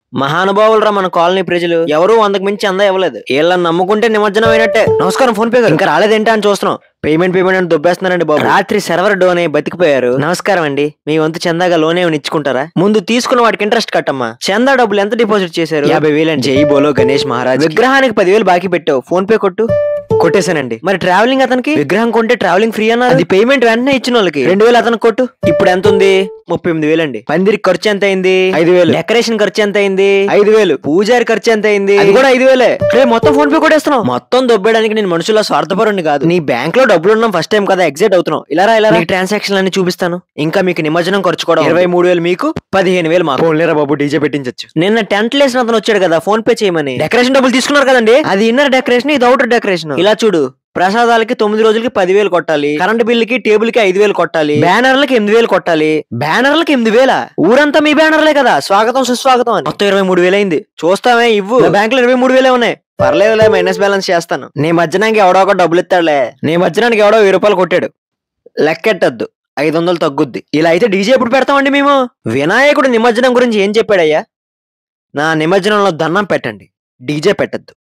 మహానుభావులరా మన కాలనీ ప్రజలు ఎవరు వందకు మించి అందా ఇవ్వలేదు వీళ్ళని నమ్ముకుంటే నిమజ్జనం అయినట్టే నమస్కారం ఫోన్ పే గారు ఇంకా రాలేదేంటా అని చూస్తున్నాం పేమెంట్ పేమెంట్ అని దొబ్బేస్తున్నారండి బాబు రాత్రి సర్వర్ డోన్ అయి బతికిపోయారు నమస్కారం అండి మీ వంతు చందాగా లోన్ ఏమైనా ఇచ్చుకుంటారా ముందు తీసుకున్న వాటికి ఇంట్రెస్ట్ కట్టమ్మా చందా డబ్బులు ఎంత డిపాజిట్ చేశారు యాభై వేలండి జై బోలో గణేష్ మహారాజ్ విగ్రహానికి పదివేలు బాకీ పెట్టావు ఫోన్ పే కొట్టు కొట్టేశానండి మరి ట్రావెలింగ్ అతనికి విగ్రహం కొంటే ట్రావెలింగ్ ఫ్రీ అన్నారు అది పేమెంట్ వెంటనే ఇచ్చిన వాళ్ళకి రెండు వేలు అతనికి కొట్టు ఇప్పుడు ఎంత ఉంది ముప్పై ఎనిమిది వేలు అండి పందిరికి ఖర్చు ఎంత అయింది ఐదు వేలు డెకరేషన్ ఖర్చు ఎంత అయింది ఐదు వేలు పూజారి ఖర్చు ఎంత అయింది అది కూడా ఐదు వేలే రే మొత్తం ఫోన్ పే కొట్టేస్తున్నావు మొత్తం దొబ్బేయడానికి నేను మనుషుల స్వార్థపరుని కాదు నీ బ్యాంక్ లో డబ్బులు ఉన్నాం ఫస్ట్ టైం కదా ఎగ్జైట్ అవుతున్నావు ఇలా రా ఇలా రా. నీ ట్రాన్సాక్షన్ అన్ని చూపిస్తాను ఇంకా మీకు నిమజ్జనం ఖర్చు కూడా ఇరవై మూడు వేలు మీకు పదిహేను వేలు మాకు ఫోన్లేరా బాబు డీజే పెట్టించచ్చు నిన్న టెంట్ లేసిన అతను వచ్చాడు కదా ఫోన్ పే చేయమని డెకరేషన్ డబ్బులు తీసుకున్నారు కదండి అది ఇన్నర్ డెకరేషన్ ఇది అవుటర్ డెకరేషన్ ఇలా చూడు ప్రసాదాలకి తొమ్మిది రోజులకి పదివేలు కొట్టాలి కరెంట్ బిల్లుకి టేబుల్ కి ఐదు వేలు కొట్టాలి బ్యానర్లకి ఎనిమిది వేలు కొట్టాలి బ్యానర్లకి ఎనిమిది వేల ఊరంతా మీ బ్యానర్లే కదా స్వాగతం సుస్వాగతం అని మొత్తం ఇరవై మూడు వేలు అయింది చూస్తామే ఇవ్వు బ్యాంక్ లో ఇరవై మూడు వేలే ఉన్నాయి పర్లేదులే మైనస్ బ్యాలెన్స్ చేస్తాను నీ మధ్యాహ్నానికి ఎవడో ఒక డబ్బులు ఇస్తాడులే నీ మధ్యాహ్నానికి ఎవడో వెయ్యి రూపాయలు కొట్టాడు లెక్కెట్టద్దు ఐదు వందలు తగ్గుద్ది ఇలా అయితే డీజే ఎప్పుడు పెడతామండి మేము వినాయకుడు నిమజ్జనం గురించి ఏం చెప్పాడయ్యా నా నిమజ్జనంలో దండం పెట్టండి డీజే పెట్టద్దు